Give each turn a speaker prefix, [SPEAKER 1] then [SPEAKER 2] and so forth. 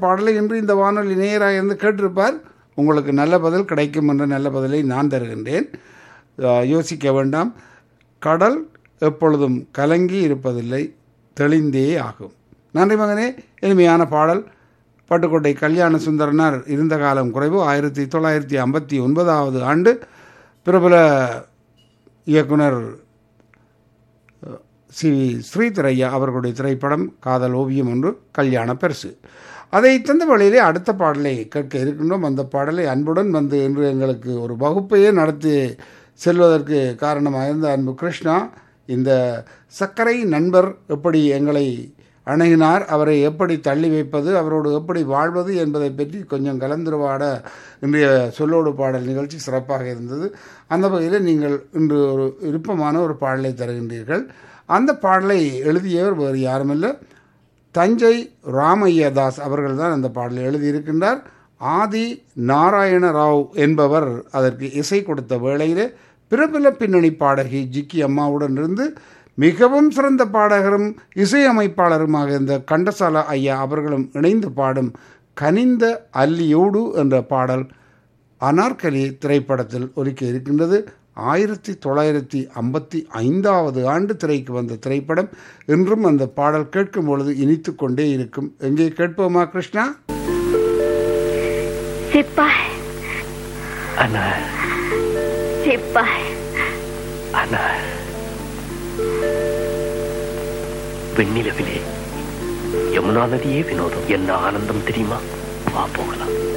[SPEAKER 1] பாடலை இன்று இந்த வானொலி நேராக இருந்து கேட்டிருப்பார் உங்களுக்கு நல்ல பதில் கிடைக்கும் என்ற நல்ல பதிலை நான் தருகின்றேன் அஹ், யோசிக்க வேண்டாம் கடல் எப்பொழுதும் கலங்கி இருப்பதில்லை தெளிந்தே ஆகும் நன்றி மகனே இனிமையான பாடல் பட்டுக்கோட்டை கல்யாண சுந்தரனார் இருந்த காலம் குறைவு ஆயிரத்தி தொள்ளாயிரத்தி ஐம்பத்தி ஒன்பதாவது ஆண்டு பிரபல இயக்குனர் சி வி ஸ்ரீதரையா அவர்களுடைய திரைப்படம் காதல் ஓவியம் ஒன்று கல்யாண பரிசு அதை தந்த வழியிலே அடுத்த பாடலை கேட்க இருக்கின்றோம் அந்த பாடலை அன்புடன் வந்து இன்று எங்களுக்கு ஒரு வகுப்பையே நடத்தி செல்வதற்கு காரணமாக இருந்த அன்பு கிருஷ்ணா இந்த சர்க்கரை நண்பர் எப்படி எங்களை அணுகினார் அவரை எப்படி தள்ளி வைப்பது அவரோடு எப்படி வாழ்வது என்பதை பற்றி கொஞ்சம் கலந்துருவாட இன்றைய சொல்லோடு பாடல் நிகழ்ச்சி சிறப்பாக இருந்தது அந்த வகையில் நீங்கள் இன்று ஒரு விருப்பமான ஒரு பாடலை தருகின்றீர்கள் அந்த பாடலை எழுதியவர் வேறு யாருமில்லை தஞ்சை ராமையதாஸ் அவர்கள் தான் அந்த பாடலை எழுதியிருக்கின்றார் ஆதி நாராயண ராவ் என்பவர் அதற்கு இசை கொடுத்த வேளையிலே பிரபல பின்னணி பாடகி ஜிக்கி அம்மாவுடன் இருந்து மிகவும் சிறந்த பாடகரும் இசையமைப்பாளருமாக இருந்த கண்டசாலா ஐயா அவர்களும் இணைந்து பாடும் கனிந்த அல்லியோடு என்ற பாடல் அனார்கலி திரைப்படத்தில் ஒலிக்க இருக்கின்றது ஆயிரத்தி தொள்ளாயிரத்தி ஐம்பத்தி ஐந்தாவது ஆண்டு திரைக்கு வந்த திரைப்படம் இன்றும் அந்த பாடல் கேட்கும் பொழுது இனித்து கொண்டே இருக்கும் எங்கே கேட்போமா கிருஷ்ணா
[SPEAKER 2] சிப்பாய்
[SPEAKER 3] அண்ணா
[SPEAKER 2] சிப்பாய்
[SPEAKER 3] அண்ணா வெண்ணிலவிலே யமுனா நதியே வினோதம் என்ன ஆனந்தம் தெரியுமா வா போகலாம்